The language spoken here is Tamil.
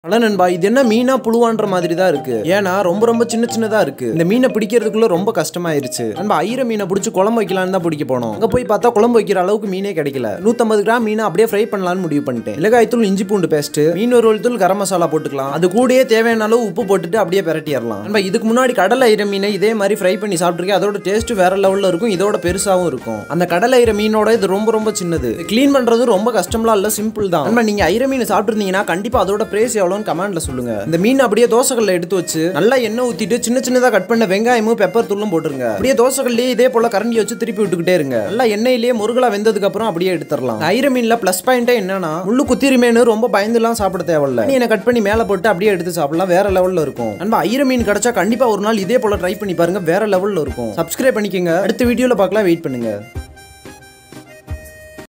அட நண்பா இது என்ன மீனா புழுவான்ற மாதிரி தான் இருக்கு ஏன்னா ரொம்ப ரொம்ப சின்ன சின்னதா இருக்கு இந்த மீனை பிடிக்கிறதுக்குள்ள ரொம்ப கஷ்டமாயிருச்சு நண்பா ஐர மீனை பிடிச்சி குழம்பு வைக்கலாம்னு தான் பிடிக்க போனோம் அங்க போய் பார்த்தா குழம்பு வைக்கிற அளவுக்கு மீனே கிடைக்கல 150 கிராம் மீனை அப்படியே ஃப்ரை பண்ணலாம்னு முடிவு பண்ணிட்டேன் மிளகாய் தூள் இஞ்சி பூண்டு பேஸ்ட் மீன் ஒரு தூள் கரம் மசாலா போட்டுக்கலாம் அது கூடயே தேவையான அளவு உப்பு போட்டுட்டு அப்படியே பிரட்டிடலாம் நண்பா இதுக்கு முன்னாடி கடலை ஐர மீனை இதே மாதிரி ஃப்ரை பண்ணி சாப்பிட்டுருக்கேன் அதோட டேஸ்ட் வேற லெவல்ல இருக்கும் இதோட பெருசாவும் இருக்கும் அந்த கடலை ஐர மீனோட இது ரொம்ப ரொம்ப சின்னது க்ளீன் பண்றது ரொம்ப கஷ்டம்லாம் இல்ல சிம்பிள் தான் நண்பா நீங்க ஐர மீன் சாப்பிட்டுருந்தீங்கன்னா கண்டிப்பா அதோட பிரேஸ் எவ்வளோன்னு கமெண்ட்ல சொல்லுங்க இந்த மீன் அப்படியே தோசைகள்ல எடுத்து வச்சு நல்லா எண்ணெய் ஊத்திட்டு சின்ன சின்னதா கட் பண்ண வெங்காயமும் பெப்பர் தூளும் போட்டுருங்க அப்படியே தோசைகள்லயே இதே போல கரண்டி வச்சு திருப்பி விட்டுக்கிட்டே இருங்க நல்லா எண்ணெயிலேயே முருகலா வெந்ததுக்கு அப்புறம் அப்படியே எடுத்துடலாம் ஐர மீன்ல பிளஸ் பாயிண்டே என்னன்னா முள்ளு குத்திரிமேனு ரொம்ப பயந்துலாம் சாப்பிட தேவையில்ல மீனை கட் பண்ணி மேல போட்டு அப்படியே எடுத்து சாப்பிடலாம் வேற லெவல்ல இருக்கும் நண்பா ஐர மீன் கிடைச்சா கண்டிப்பா ஒரு நாள் இதே போல ட்ரை பண்ணி பாருங்க வேற லெவல்ல இருக்கும் சப்ஸ்கிரைப் பண்ணிக்கோங்க அடுத்த வீடியோல பார்க்கலாம் வெயிட் பண்ணுங்க